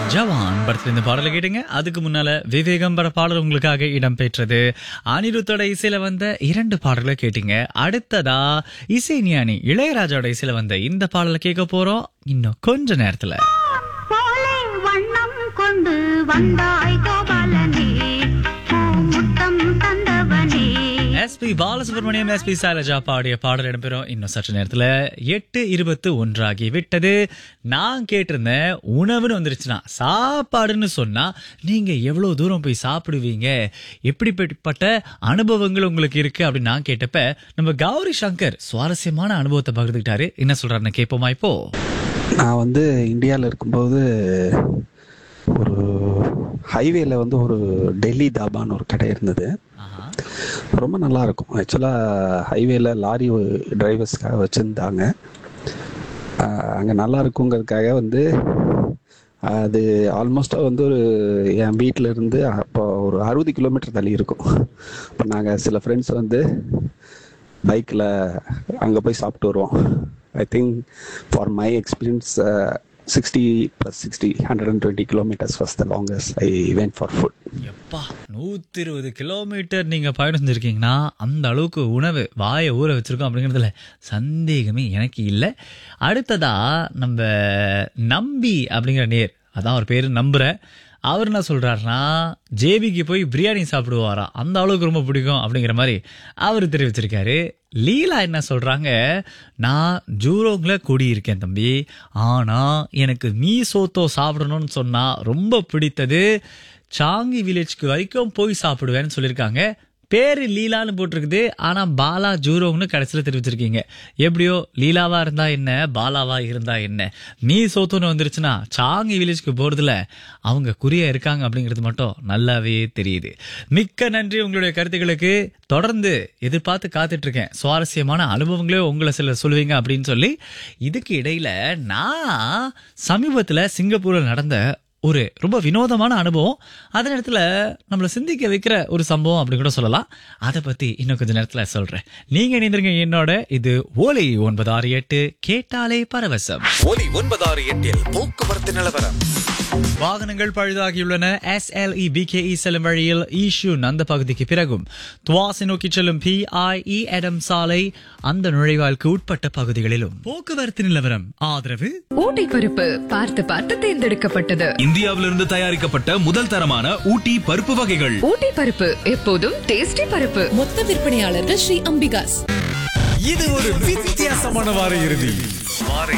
ஜவான் படத்துல இந்த பாடலை கேட்டுங்க அதுக்கு முன்னால விவேகம் பட பாடல் உங்களுக்காக இடம்பெற்றது அனிருத்தோட இசையில வந்த இரண்டு பாடல்களை கேட்டீங்க அடுத்ததா இசை ஞானி இளையராஜாவோட இசையில வந்த இந்த பாடலை கேட்க போறோம் இன்னும் கொஞ்ச நேரத்துல போலே வண்ணம் கொண்டு வந்தாய் கோபாலனே முத்தம் தந்தவனே எஸ்பி பாலசுப்ரமணியம் எஸ்பி சைலஜா பாடிய பாடல் இடம்பெறும் இன்னும் சற்று நேரத்துல எட்டு இருபத்து ஒன்றாகி விட்டது நான் கேட்டிருந்தேன் உணவுன்னு வந்துருச்சுன்னா சாப்பாடுன்னு சொன்னா நீங்க எவ்வளவு தூரம் போய் சாப்பிடுவீங்க எப்படிப்பட்ட அனுபவங்கள் உங்களுக்கு இருக்கு அப்படின்னு நான் கேட்டப்ப நம்ம கௌரி சங்கர் சுவாரஸ்யமான அனுபவத்தை பகிர்ந்துக்கிட்டாரு என்ன சொல்றாருன்னு கேட்போமா இப்போ நான் வந்து இந்தியாவில் இருக்கும்போது ஒரு ஹைவேல வந்து ஒரு டெல்லி தாபான்னு ஒரு கடை இருந்தது ஆஹா. ரொம்ப நல்லா இருக்கும் ஆக்சுவலாக ஹைவேல லாரி டிரைவர்ஸ்க்காக வச்சுருந்தாங்க அங்கே நல்லா இருக்குங்கிறதுக்காக வந்து அது ஆல்மோஸ்ட்டாக வந்து ஒரு என் வீட்டில் இருந்து அப்போ ஒரு அறுபது கிலோமீட்டர் தள்ளி இருக்கும் இப்போ நாங்கள் சில ஃப்ரெண்ட்ஸ் வந்து பைக்கில் அங்கே போய் சாப்பிட்டு வருவோம் I think for my experience sixty plus sixty hundred and twenty kilometres was the longest I went for food எப்பா நூத்தி இருபது கிலோமீட்டர் நீங்க பயணம் செஞ்சிருக்கீங்கன்னா அந்த அளவுக்கு உணவு வாயை ஊற வச்சிருக்கோம் அப்படிங்கிறதுல சந்தேகமே எனக்கு இல்லை அடுத்ததா நம்ம நம்பி அப்படிங்கிற நேர் அதான் ஒரு பேரு நம்புறேன் அவர் என்ன சொல்றாருன்னா ஜேபிக்கு போய் பிரியாணி சாப்பிடுவாராம் அந்த அளவுக்கு ரொம்ப பிடிக்கும் அப்படிங்கிற மாதிரி அவர் தெரிவிச்சிருக்காரு லீலா என்ன சொல்றாங்க நான் ஜூரோங்ல குடியிருக்கேன் தம்பி ஆனா எனக்கு மீ சோத்தோ சாப்பிடணும்னு சொன்னா ரொம்ப பிடித்தது சாங்கி வில்லேஜ்க்கு வரைக்கும் போய் சாப்பிடுவேன்னு சொல்லியிருக்காங்க பேரு லீலான்னு போட்டிருக்குது ஆனா பாலா ஜூரோங்னு கடைசியில் தெரிவிச்சிருக்கீங்க எப்படியோ லீலாவா இருந்தா என்ன பாலாவா இருந்தா என்ன மீ சோத்துன்னு வந்துருச்சுன்னா சாங்கி வில்லேஜ்க்கு போறதுல அவங்க குறியா இருக்காங்க அப்படிங்கிறது மட்டும் நல்லாவே தெரியுது மிக்க நன்றி உங்களுடைய கருத்துக்களுக்கு தொடர்ந்து எதிர்பார்த்து காத்துட்டு இருக்கேன் சுவாரஸ்யமான அனுபவங்களே உங்களை சில சொல்லுவீங்க அப்படின்னு சொல்லி இதுக்கு இடையில நான் சமீபத்துல சிங்கப்பூர்ல நடந்த ஒரு ரொம்ப வினோதமான அனுபவம் அதே நேரத்தில் நம்மளை சிந்திக்க வைக்கிற ஒரு சம்பவம் அப்படி கூட சொல்லலாம் அதை பத்தி இன்னும் கொஞ்ச நேரத்துல சொல்றேன் நீங்க இணைந்திருங்க என்னோட இது ஓலை ஒன்பது ஆறு எட்டு கேட்டாலே பரவசம் ஒலி ஒன்பதாறு எட்டில் போக்குவரத்து நிலவரம் வாகனங்கள் பழுதாகியுள்ளன எஸ்எல்இ பிகேஇ செல்லும் வழியில் ஈஷூன் அந்த பகுதிக்கு பிறகும் துவாசி நோக்கி செல்லும் பிஐஇ எடம் சாலை அந்த நுழைவாய்க்கு உட்பட்ட பகுதிகளிலும் போக்குவரத்து நிலவரம் ஆதரவு ஊட்டி பருப்பு பார்த்து பார்த்து தேர்ந்தெடுக்கப்பட்டது இந்தியாவிலிருந்து தயாரிக்கப்பட்ட முதல் தரமான ஊட்டி பருப்பு வகைகள் ஊட்டி பருப்பு எப்போதும் டேஸ்டி பருப்பு மொத்த விற்பனையாளர்கள் ஸ்ரீ அம்பிகாஸ் இது ஒரு வித்தியாசமான வார இறுதி வார